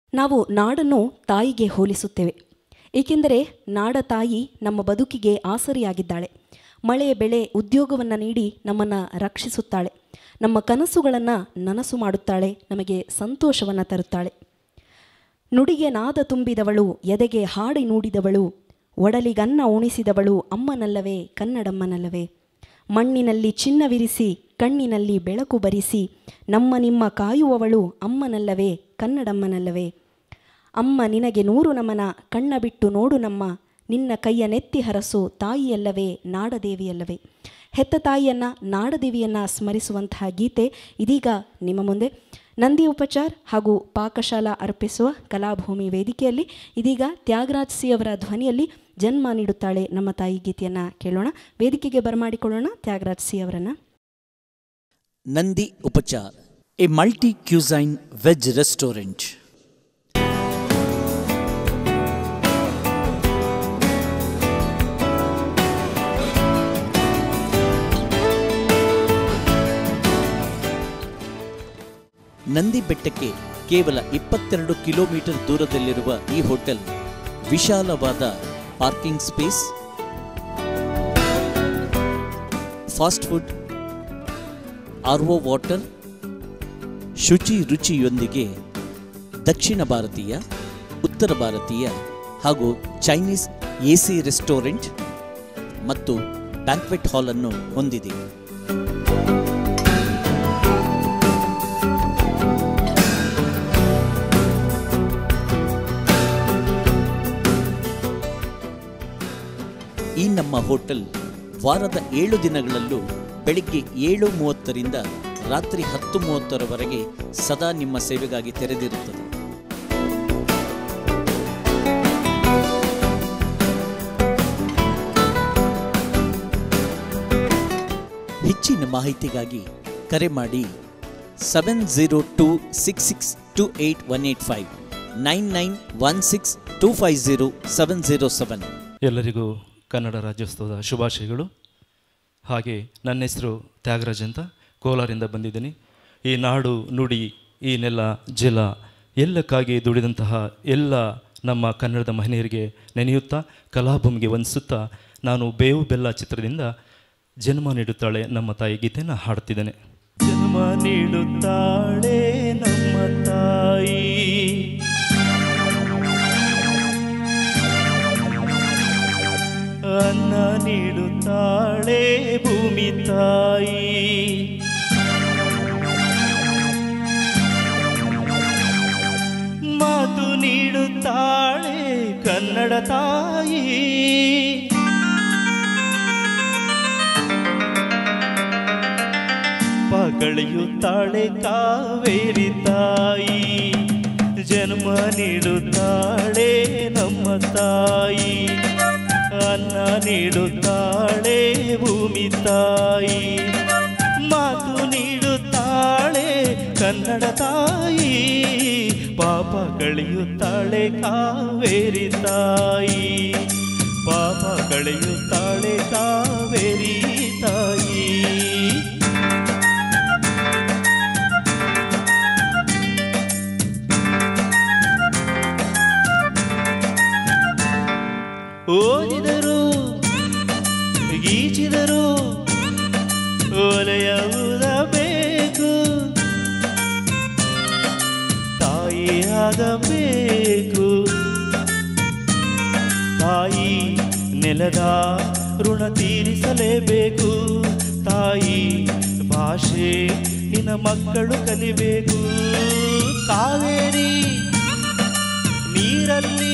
ನಾವು ನಾಡನ್ನು ತಾಯಿಗೆ ಹೋಲಿಸುತ್ತೇವೆ ಏಕೆಂದರೆ ನಾಡ ತಾಯಿ ನಮ್ಮ ಬದುಕಿಗೆ ಆಸರಿಯಾಗಿದ್ದಾಳೆ ಮಳೆ ಬೆಳೆ ಉದ್ಯೋಗವನ್ನು ನೀಡಿ ನಮ್ಮನ್ನು ರಕ್ಷಿಸುತ್ತಾಳೆ ನಮ್ಮ ಕನಸುಗಳನ್ನು ನನಸು ಮಾಡುತ್ತಾಳೆ ನಮಗೆ ಸಂತೋಷವನ್ನು ತರುತ್ತಾಳೆ ನುಡಿಗೆ ನಾದ ತುಂಬಿದವಳು ಎದೆಗೆ ಹಾಡಿ ನುಡಿದವಳು ಒಡಲಿಗನ್ನ ಉಣಿಸಿದವಳು ಅಮ್ಮನಲ್ಲವೇ ಕನ್ನಡಮ್ಮನಲ್ಲವೇ ಮಣ್ಣಿನಲ್ಲಿ ಚಿನ್ನವಿರಿಸಿ ಕಣ್ಣಿನಲ್ಲಿ ಬೆಳಕು ಬರಿಸಿ ನಮ್ಮ ನಿಮ್ಮ ಕಾಯುವವಳು ಅಮ್ಮನಲ್ಲವೇ ಕನ್ನಡಮ್ಮನಲ್ಲವೇ ಅಮ್ಮ ನಿನಗೆ ನೂರು ನಮನ ಕಣ್ಣ ಬಿಟ್ಟು ನೋಡು ನಮ್ಮ ನಿನ್ನ ಕೈಯ ನೆತ್ತಿ ಹರಸು ತಾಯಿಯಲ್ಲವೇ ನಾಡದೇವಿಯಲ್ಲವೇ ಹೆತ್ತ ತಾಯಿಯನ್ನು ನಾಡದೇವಿಯನ್ನು ಸ್ಮರಿಸುವಂತಹ ಗೀತೆ ಇದೀಗ ನಿಮ್ಮ ಮುಂದೆ ನಂದಿ ಉಪಚಾರ್ ಹಾಗೂ ಪಾಕಶಾಲಾ ಅರ್ಪಿಸುವ ಕಲಾಭೂಮಿ ವೇದಿಕೆಯಲ್ಲಿ ಇದೀಗ ತ್ಯಾಗರಾಜ್ ಸಿ ಅವರ ಧ್ವನಿಯಲ್ಲಿ ಜನ್ಮ ನೀಡುತ್ತಾಳೆ ನಮ್ಮ ತಾಯಿ ಗೀತೆಯನ್ನು ಕೇಳೋಣ ವೇದಿಕೆಗೆ ಬರಮಾಡಿಕೊಳ್ಳೋಣ ತ್ಯಾಗರಾಜ್ ಸಿ ಅವರನ್ನು Nandi Upachar a multi cuisine veg restaurant Nandi ಬೆಟ್ಟಕ್ಕೆ ಕೇವಲ ಇಪ್ಪತ್ತೆರಡು ಕಿಲೋಮೀಟರ್ ದೂರದಲ್ಲಿರುವ ಈ ಹೋಟೆಲ್ ವಿಶಾಲವಾದ parking space fast food R O water ಶುಚಿ ರುಚಿಯೊಂದಿಗೆ ದಕ್ಷಿಣ ಭಾರತೀಯ ಉತ್ತರ ಭಾರತೀಯ ಹಾಗೂ ಚೈನೀಸ್ ಎಸಿ ರೆಸ್ಟೋರೆಂಟ್ ಮತ್ತು ಬ್ಯಾಂಕ್ವೆಟ್ ಹಾಲ್ ಅನ್ನು ಹೊಂದಿದೆ ಈ ನಮ್ಮ ಹೋಟೆಲ್ ವಾರದ ಏಳು ದಿನಗಳಲ್ಲೂ ಬೆಳಿಗ್ಗೆ ಏಳು ಮೂವತ್ತರಿಂದ ರಾತ್ರಿ ಹತ್ತು ಮೂವತ್ತರವರೆಗೆ ಸದಾ ನಿಮ್ಮ ಸೇವೆಗಾಗಿ ತೆರೆದಿರುತ್ತದೆ ಹೆಚ್ಚಿನ ಮಾಹಿತಿಗಾಗಿ ಕರೆ ಮಾಡಿ seven zero two six six two eight one eight five nine nine one six two five zero seven zero seven ಎಲ್ಲರಿಗೂ ಕನ್ನಡ ರಾಜ್ಯೋತ್ಸವದ ಶುಭಾಶಯಗಳು ಹಾಗೆ ನನ್ನ ಹೆಸರು ತ್ಯಾಗರಾಜ್ ಅಂತ ಕೋಲಾರಿಂದ ಬಂದಿದ್ದೀನಿ ಈ ನಾಡು ನುಡಿ ಈ ನೆಲ ಜಲ ಎಲ್ಲಕ್ಕಾಗಿ ದುಡಿದಂತಹ ಎಲ್ಲ ನಮ್ಮ ಕನ್ನಡದ ಮಹಿಳೆಯರಿಗೆ ನೆನೆಯುತ್ತಾ ಕಲಾಭೂಮಿಗೆ ವಂದಿಸುತ್ತಾ ನಾನು ಬೇವು ಬೆಲ್ಲ ಚಿತ್ರದಿಂದ ಜನ್ಮ ನೀಡುತ್ತಾಳೆ ನಮ್ಮ ತಾಯಿ ಗೀತೆಯನ್ನು ಹಾಡುತ್ತಿದ್ದೇನೆ ಜನ್ಮ ನೀಡುತ್ತಾಳೆ ನಮ್ಮ ತಾಯಿ ಅನ್ನ ನೀಡುತ್ತಾಳೆ ಭೂಮಿ ತಾಯಿ ಮಾತು ನೀಡುತ್ತಾಳೆ ಕನ್ನಡ ತಾಯಿ ಪಗಳೆಯುತ್ತಾಳೆ ಕಾವೇರಿ ತಾಯಿ ಜನ್ಮ ನೀಡುತ್ತಾಳೆ ನಮ್ಮ ತಾಯಿ ಅನ್ನ ನೀಡುತ್ತಾಳೆ ಭೂಮಿ ತಾಯಿ ಮಾತು ನೀಡುತ್ತಾಳೆ ಕನ್ನಡ ತಾಯಿ ಪಾಪ ಕಳೆಯುತ್ತಾಳೆ ಕಾವೇರಿ ತಾಯಿ ಪಾಪ ಕಳೆಯುತ್ತಾಳೆ ಕಾವೇರಿ ತಾಯಿ ಓದಿದರು ಗೀಚಿದರು ಓಲೆಯುವುದಬೇಕು ತಾಯಿಯಾಗಬೇಕು ತಾಯಿ ನೆಲದ ಋಣ ತೀರಿಸಲೇಬೇಕು ತಾಯಿ ಭಾಷೆ ನಿನ್ನ ಮಕ್ಕಳು ಕಲಿಬೇಕು ಕಾವೇರಿ ನೀರಲ್ಲಿ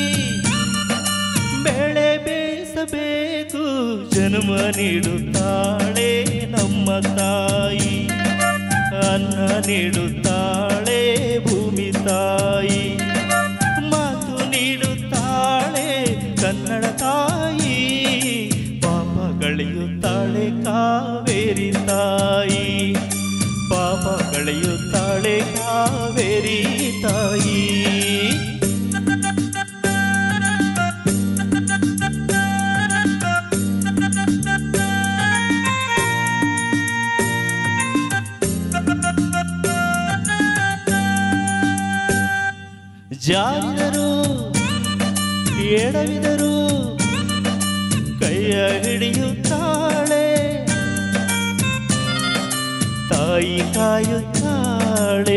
ಬೆಳೆ ಬೇಯಿಸಬೇಕು ಜನ್ಮ ನೀಡುತ್ತಾಳೆ ನಮ್ಮ ತಾಯಿ ಅನ್ನ ನೀಡುತ್ತಾಳೆ ಭೂಮಿ ತಾಯಿ ಮಾತು ನೀಡುತ್ತಾಳೆ ಕನ್ನಡ ತಾಯಿ ಪಾಪ ಕಳೆಯುತ್ತಾಳೆ ಕಾವೇರಿ ತಾಯಿ ಪಾಪ ಕಳೆಯುತ್ತಾಳೆ ಕಾವೇರಿ ತಾಯಿ ಜಾರಿದರು ಎಡವಿದರು ಕೈಯ ಹಿಡಿಯುತ್ತಾಳೆ ತಾಯಿ ಕಾಯುತ್ತಾಳೆ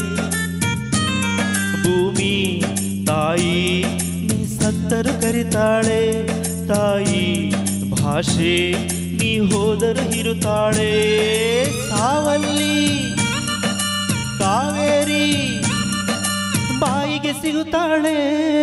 ಭೂಮಿ ತಾಯಿ ನೀ ಸತ್ತರು ಕರಿತಾಳೆ ತಾಯಿ ಭಾಷೆ ನೀ ಹೋದರು ಇರುತ್ತಾಳೆ ಸಾವಲ್ಲಿ ಕಾವೇರಿ ಬಾಯಿಗೆ ಸಿಗುತ್ತಾಳೆ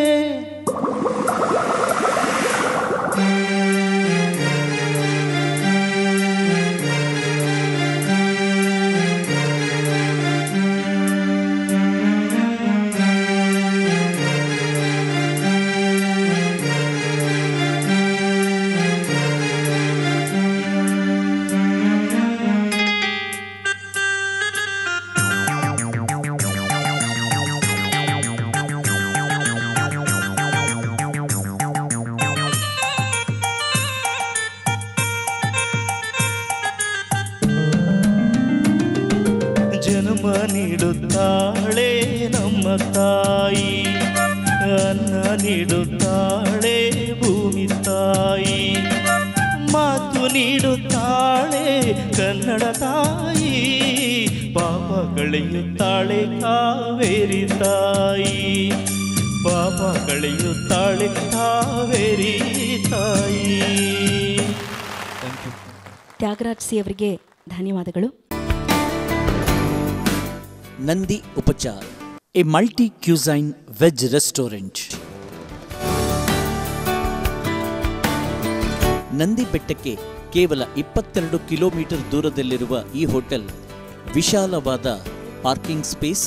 ಜನ್ಮ ನೀಡುತ್ತಾಳೆ ನಮ್ಮ ತಾಯಿ ಅನ್ನ ನೀಡುತ್ತಾಳೆ ಭೂಮಿ ತಾಯಿ ಮಾತು ನೀಡುತ್ತಾಳೆ ಕನ್ನಡ ತಾಯಿ ಪಾಪ ಕಳೆಯುತ್ತಾಳೆ ಕಾವೇರಿ ತಾಯಿ ಪಾಪ ಕಳೆಯುತ್ತಾಳೆ ಕಾವೇರಿ ತಾಯಿ ಥ್ಯಾಂಕ್ ಯು ತ್ಯಾಗರಾಜ್ ಸಿ ಅವರಿಗೆ ಧನ್ಯವಾದಗಳು Nandi Upachar a multi cuisine veg restaurant Nandi ಬೆಟ್ಟಕ್ಕೆ ಕೇವಲ ಇಪ್ಪತ್ತೆರಡು ಕಿಲೋಮೀಟರ್ ದೂರದಲ್ಲಿರುವ ಈ ಹೋಟೆಲ್ ವಿಶಾಲವಾದ ಪಾರ್ಕಿಂಗ್ ಸ್ಪೇಸ್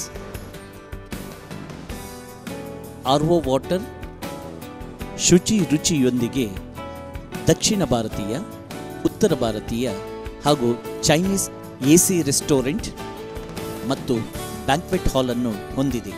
ಆರ್ಒ ವಾಟರ್ ಶುಚಿ ರುಚಿಯೊಂದಿಗೆ ದಕ್ಷಿಣ ಭಾರತೀಯ ಉತ್ತರ ಭಾರತೀಯ ಹಾಗೂ ಚೈನೀಸ್ ಎಸಿ ರೆಸ್ಟೋರೆಂಟ್ ಮತ್ತು ಬ್ಯಾಂಕ್ವೆಟ್ ಹಾಲ್ ಅನ್ನು ಹೊಂದಿದೆ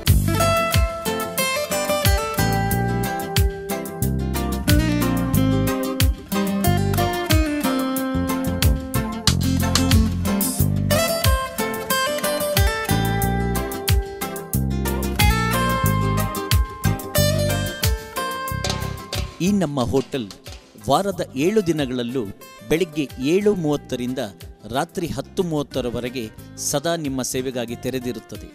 ಈ ನಮ್ಮ ಹೋಟೆಲ್ ವಾರದ ಏಳು ದಿನಗಳಲ್ಲೂ ಬೆಳಿಗ್ಗೆ ಏಳು ಮೂವತ್ತರಿಂದ ರಾತ್ರಿ ಹತ್ತು ಮೂವತ್ತರವರೆಗೆ ಸದಾ ನಿಮ್ಮ ಸೇವೆಗಾಗಿ ತೆರೆದಿರುತ್ತದೆ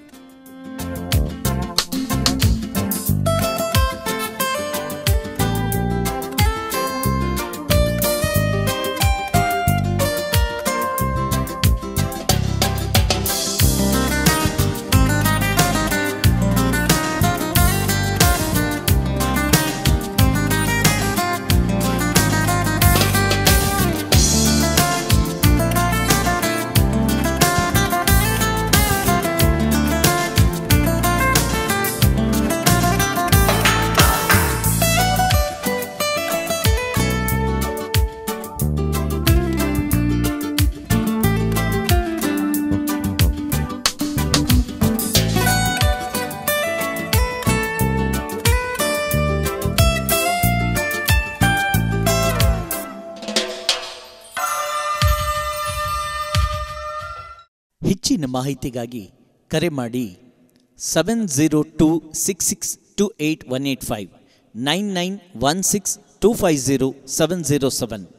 ಹೆಚ್ಚಿನ ಮಾಹಿತಿಗಾಗಿ ಕರೆ ಮಾಡಿ seven zero two six six two eight one eight five nine nine one six two five zero seven zero seven